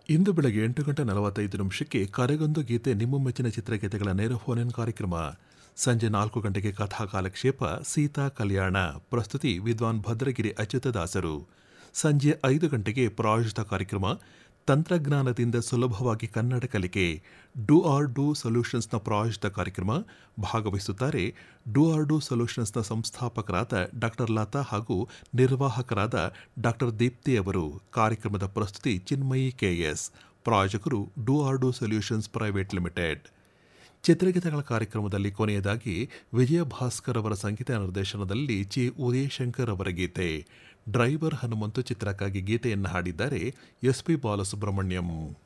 ಇಂದು ಬೆಳಗ್ಗೆ ಎಂಟು ಗಂಟೆ ನಲವತ್ತೈದು ನಿಮಿಷಕ್ಕೆ ಕರೆಗೊಂದು ಗೀತೆ ನಿಮ್ಮ ಮೆಚ್ಚಿನ ಚಿತ್ರಗೀತೆಗಳ ನೇರ ಫೋನ್ ಇನ್ ಕಾರ್ಯಕ್ರಮ ಸಂಜೆ ನಾಲ್ಕು ಗಂಟೆಗೆ ಕಥಾ ಕಾಲಕ್ಷೇಪ ಸೀತಾ ಕಲ್ಯಾಣ ಪ್ರಸ್ತುತಿ ವಿದ್ವಾನ್ ಭದ್ರಗಿರಿ ಅಚ್ಯುತದಾಸರು ಸಂಜೆ ಐದು ಗಂಟೆಗೆ ಪ್ರಾಯೋಜಿತ ಕಾರ್ಯಕ್ರಮ ತಂತ್ರಜ್ಞಾನದಿಂದ ಸುಲಭವಾಗಿ ಕನ್ನಡ ಕಲಿಕೆ ಡು ಆರ್ ಡು ಸೊಲ್ಯೂಷನ್ಸ್ನ ಪ್ರಾಯೋಜಿತ ಕಾರ್ಯಕ್ರಮ ಭಾಗವಹಿಸುತ್ತಾರೆ ಡು ಆರ್ ಡು ಸೊಲ್ಯೂಷನ್ಸ್ನ ಸಂಸ್ಥಾಪಕರಾದ ಡಾಕ್ಟರ್ ಲತಾ ಹಾಗೂ ನಿರ್ವಾಹಕರಾದ ಡಾಕ್ಟರ್ ದೀಪ್ತಿ ಅವರು ಕಾರ್ಯಕ್ರಮದ ಪ್ರಸ್ತುತಿ ಚಿನ್ಮಯಿ ಕೆಎಸ್ ಪ್ರಾಯೋಜಕರು do R do solutions private limited ಚಿತ್ರಗೀತೆಗಳ ಕಾರ್ಯಕ್ರಮದಲ್ಲಿ ಕೊನೆಯದಾಗಿ ವಿಜಯ ಭಾಸ್ಕರ್ ಅವರ ಸಂಗೀತ ನಿರ್ದೇಶನದಲ್ಲಿ ಚಿ ಉದಯಶಂಕರ್ ಅವರ ಗೀತೆ ಡ್ರೈವರ್ ಹನುಮಂತು ಚಿತ್ರಕ್ಕಾಗಿ ಗೀತೆಯನ್ನು ಹಾಡಿದ್ದಾರೆ ಎಸ್ ಪಿ ಬಾಲಸುಬ್ರಹ್ಮಣ್ಯಂ